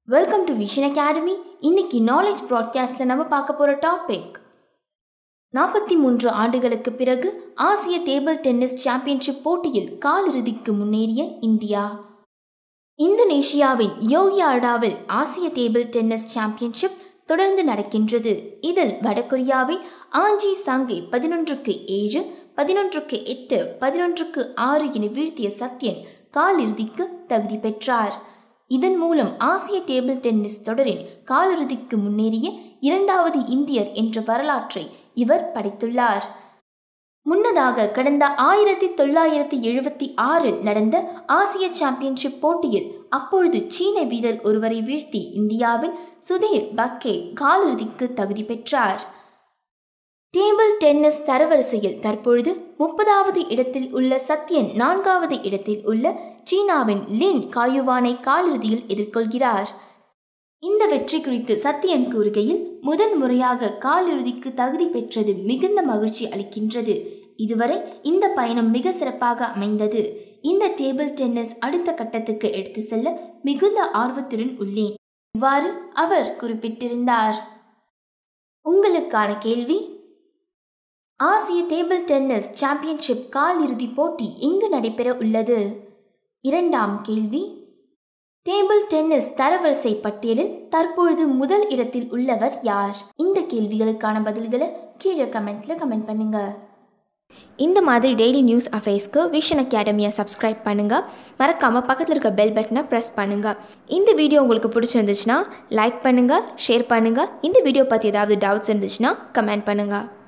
welcome to vision academy இன்னைக்கு knowledge ப்ராட்காஸ்ட்டில் நம்ம பார்க்க போகிற டாபிக் நாற்பத்தி மூன்று ஆண்டுகளுக்கு பிறகு ஆசிய டேபிள் டென்னிஸ் சாம்பியன்ஷிப் போட்டியில் காலிறுதிக்கு முன்னேறிய இந்தியா இந்தோனேஷியாவின் யோகியார்டாவில் ஆசிய டேபிள் டென்னிஸ் சாம்பியன்ஷிப் தொடர்ந்து நடக்கின்றது இதில் வடகொரியாவின் ஆஞ்சி சாங்கை பதினொன்றுக்கு ஏழு பதினொன்றுக்கு எட்டு பதினொன்றுக்கு ஆறு என வீழ்த்திய சத்யன் காலிறுதிக்கு தகுதி பெற்றார் இதன் மூலம் ஆசிய டேபிள் டென்னிஸ் தொடரின் காலிறுதிக்கு முன்னேறிய இரண்டாவது இந்தியர் என்ற வரலாற்றை இவர் படைத்துள்ளார் முன்னதாக கடந்த ஆயிரத்தி தொள்ளாயிரத்தி எழுபத்தி ஆறில் நடந்த ஆசிய சாம்பியன்ஷிப் போட்டியில் அப்பொழுது சீன வீரர் ஒருவரை வீழ்த்தி இந்தியாவின் சுதீர் பக்கே காலிறுதிக்கு தகுதி பெற்றார் டேபிள் டென்னிஸ் தரவரிசையில் தற்பொழுது முப்பதாவது இடத்தில் உள்ள சத்யன் நான்காவது இடத்தில் உள்ள சீனாவின் லின் காயுவானை காலிறுதியில் எதிர்கொள்கிறார் இந்த வெற்றி குறித்து சத்யன் கூறுகையில் முதன் முறையாக காலிறுதிக்கு தகுதி பெற்றது மிகுந்த மகிழ்ச்சி அளிக்கின்றது இதுவரை இந்த பயணம் மிக சிறப்பாக அமைந்தது இந்த டேபிள் டென்னிஸ் அடுத்த கட்டத்துக்கு எடுத்து செல்ல மிகுந்த ஆர்வத்துடன் உள்ளேன் இவ்வாறு அவர் குறிப்பிட்டிருந்தார் உங்களுக்கான கேள்வி ஆசிய டேபிள் டென்னிஸ் சாம்பியன்ஷிப் காலிறுதி போட்டி எங்கு நடைபெற உள்ளது இரண்டாம் கேள்வி டேபிள் டென்னிஸ் தரவரிசை பட்டியலில் தற்பொழுது முதல் இடத்தில் உள்ளவர் யார் இந்த கேள்விகளுக்கான பதில்களை கீழே கமெண்ட்ல கமெண்ட் பண்ணுங்க இந்த மாதிரி டெய்லி நியூஸ் அஃபேர்ஸ்க்கு விஷன் அகாடமியை சப்ஸ்கிரைப் பண்ணுங்கள் மறக்காமல் பக்கத்தில் இருக்க பெல் பட்டனை ப்ரெஸ் பண்ணுங்கள் இந்த வீடியோ உங்களுக்கு பிடிச்சிருந்துச்சுன்னா லைக் பண்ணுங்கள் ஷேர் பண்ணுங்கள் இந்த வீடியோ பற்றி ஏதாவது டவுட்ஸ் இருந்துச்சுன்னா கமெண்ட் பண்ணுங்கள்